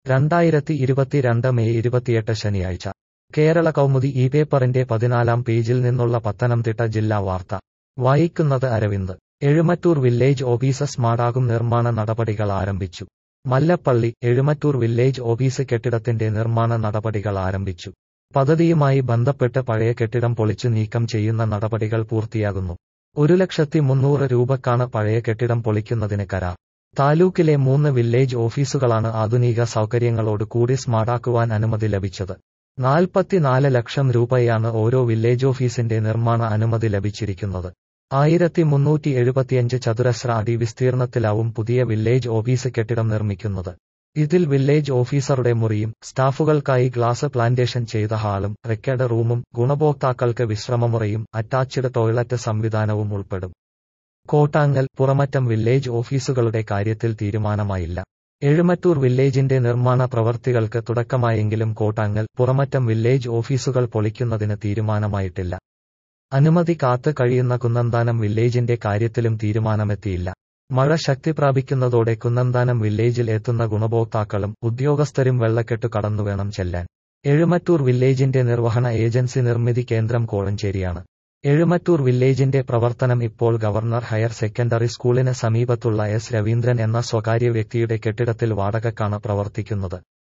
രണ്ടായിരത്തി ഇരുപത്തിരണ്ട് മെയ് ഇരുപത്തിയെട്ട് ശനിയാഴ്ച കേരള കൗമുദി ഈ പേപ്പറിന്റെ പതിനാലാം പേജിൽ നിന്നുള്ള പത്തനംതിട്ട ജില്ലാ വാർത്ത വായിക്കുന്നത് അരവിന്ദ് എഴുമറ്റൂർ വില്ലേജ് ഓഫീസ് സ്മാർട്ടാകും നിർമ്മാണ നടപടികൾ ആരംഭിച്ചു മല്ലപ്പള്ളി എഴുമറ്റൂർ വില്ലേജ് ഓഫീസ് കെട്ടിടത്തിന്റെ നിർമ്മാണ നടപടികൾ ആരംഭിച്ചു പദ്ധതിയുമായി ബന്ധപ്പെട്ട് പഴയ കെട്ടിടം പൊളിച്ചു നീക്കം ചെയ്യുന്ന നടപടികൾ പൂർത്തിയാകുന്നു ഒരു ലക്ഷത്തി മുന്നൂറ് രൂപക്കാണ് പഴയ കെട്ടിടം പൊളിക്കുന്നതിന് കരാർ താലൂക്കിലെ മൂന്ന് വില്ലേജ് ഓഫീസുകളാണ് ആധുനിക സൗകര്യങ്ങളോട് കൂടി സ്മാർട്ടാക്കുവാൻ അനുമതി ലഭിച്ചത് നാൽപ്പത്തിനാല് ലക്ഷം രൂപയാണ് ഓരോ വില്ലേജ് ഓഫീസിന്റെ നിർമ്മാണ അനുമതി ലഭിച്ചിരിക്കുന്നത് ആയിരത്തി മുന്നൂറ്റി എഴുപത്തിയഞ്ച് ചതുരശ്ര അടി വിസ്തീർണത്തിലാവും പുതിയ വില്ലേജ് ഓഫീസ് കെട്ടിടം നിർമ്മിക്കുന്നത് ഇതിൽ വില്ലേജ് ഓഫീസറുടെ മുറിയും സ്റ്റാഫുകൾക്കായി ഗ്ലാസ് പ്ലാന്റേഷൻ ചെയ്ത ഹാളും റെക്കോർഡ് റൂമും ഗുണഭോക്താക്കൾക്ക് വിശ്രമമുറിയും അറ്റാച്ച്ഡ് ടോയ്ലറ്റ് സംവിധാനവും ഉൾപ്പെടും കോട്ടാങ്ങൽ പുറമറ്റം വില്ലേജ് ഓഫീസുകളുടെ കാര്യത്തിൽ തീരുമാനമായില്ല എഴുമറ്റൂർ വില്ലേജിന്റെ നിർമ്മാണ പ്രവർത്തികൾക്ക് തുടക്കമായെങ്കിലും കോട്ടാങ്ങൽ പുറമറ്റം വില്ലേജ് ഓഫീസുകൾ പൊളിക്കുന്നതിന് തീരുമാനമായിട്ടില്ല അനുമതി കാത്ത് കഴിയുന്ന കുന്നന്താനം വില്ലേജിന്റെ കാര്യത്തിലും തീരുമാനമെത്തിയില്ല മഴ ശക്തി പ്രാപിക്കുന്നതോടെ കുന്നന്താനം വില്ലേജിൽ എത്തുന്ന ഗുണഭോക്താക്കളും ഉദ്യോഗസ്ഥരും വെള്ളക്കെട്ടു കടന്നുവേണം ചെല്ലാൻ എഴുമറ്റൂർ വില്ലേജിന്റെ നിർവഹണ ഏജൻസി നിർമ്മിതി കേന്ദ്രം കോഴഞ്ചേരിയാണ് എഴുമറ്റൂർ വില്ലേജിന്റെ പ്രവർത്തനം ഇപ്പോൾ ഗവർണർ ഹയർ സെക്കൻഡറി സ്കൂളിന് സമീപത്തുള്ള എസ് രവീന്ദ്രൻ എന്ന സ്വകാര്യ വ്യക്തിയുടെ കെട്ടിടത്തിൽ വാടകക്കാണ് പ്രവർത്തിക്കുന്നത്